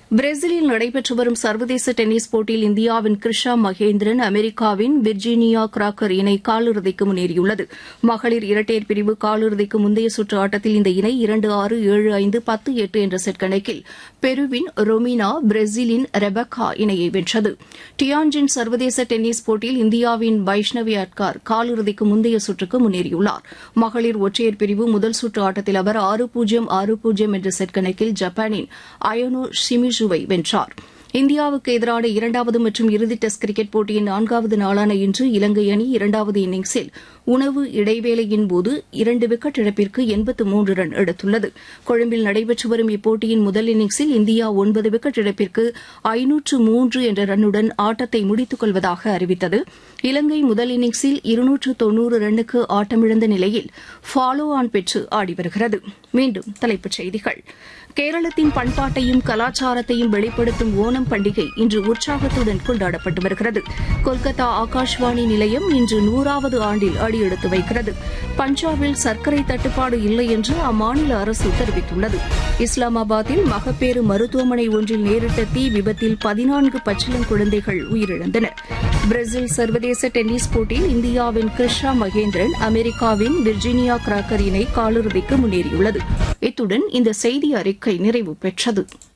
பிரேசிலில் நடைபெற்று வரும் சர்வதேச டென்னிஸ் போட்டியில் இந்தியாவின் கிருஷா மகேந்திரன் அமெரிக்காவின் விர்ஜீனியா கிராக்கர் இணை காலிறுதிக்கு முன்னேறியுள்ளது மகளிர் இரட்டையர் பிரிவு காலிறுதிக்கு முந்தைய சுற்று ஆட்டத்தில் இந்த இணை இரண்டு ஆறு ஏழு ஐந்து பத்து எட்டு என்ற செட் கணக்கில் பெருவின் ரொமினா பிரேசிலின் ரெபக்கா இணையை வென்றது டியான்ஜின் சர்வதேச டென்னிஸ் போட்டியில் இந்தியாவின் வைஷ்ணவி அட்கார் காலிறுதிக்கு முந்தைய சுற்றுக்கு முன்னேறியுள்ளார் மகளிர் ஒற்றையர் பிரிவு முதல் சுற்று ஆட்டத்தில் அவர் ஆறு பூஜ்ஜியம் ஆறு பூஜ்ஜியம் என்ற செட் கணக்கில் ஜப்பானின் அயோனோ ஷிமிஷுவை வென்றார் இந்தியாவுக்கு எதிரான இரண்டாவது மற்றும் இறுதி டெஸ்ட் கிரிக்கெட் போட்டியின் நான்காவது நாளான இன்று இலங்கை அணி இரண்டாவது இன்னிங்ஸில் உணவு இடைவேளையின் போது இரண்டு விக்கெட் இழப்பிற்கு எண்பத்து மூன்று ரன் எடுத்துள்ளது கொழும்பில் நடைபெற்று வரும் இப்போட்டியின் முதல் இன்னிங்ஸில் இந்தியா ஒன்பது விக்கெட் இழப்பிற்கு ஐநூற்று மூன்று என்ற ரன்னுடன் ஆட்டத்தை முடித்துக் கொள்வதாக அறிவித்தது இலங்கை முதல் இன்னிங்ஸில் இருநூற்று தொன்னூறு ரன்னுக்கு ஆட்டமிழந்த நிலையில் ஃபாலோ ஆன் பெற்று ஆடி வருகிறது மீண்டும் தலைப்புச் செய்திகள் கேரளத்தின் பண்பாட்டையும் கலாச்சாரத்தையும் வெளிப்படுத்தும் ஓணம் பண்டிகை இன்று உற்சாகத்துடன் கொண்டாடப்பட்டு வருகிறது கொல்கத்தா ஆகாஷ்வாணி நிலையம் இன்று நூறாவது ஆண்டில் அடியெடுத்து வைக்கிறது பஞ்சாபில் சர்க்கரை தட்டுப்பாடு இல்லை என்று அம்மாநில அரசு தெரிவித்துள்ளது இஸ்லாமாபாத்தில் மகப்பேறு மருத்துவமனை ஒன்றில் நேரிட்ட தீ விபத்தில் பதினான்கு பச்சிளம் குழந்தைகள் உயிரிழந்தனர் பிரேசில் சர்வதேச டென்னிஸ் போட்டியில் இந்தியாவின் கிருஷ்ணா மகேந்திரன் அமெரிக்காவின் விர்ஜீனியா கிராக்கர் இணை காலிறுதிக்கு முன்னேறியுள்ளது இத்துடன் இந்த செய்தி அறிக்கை நிறைவு பெற்றது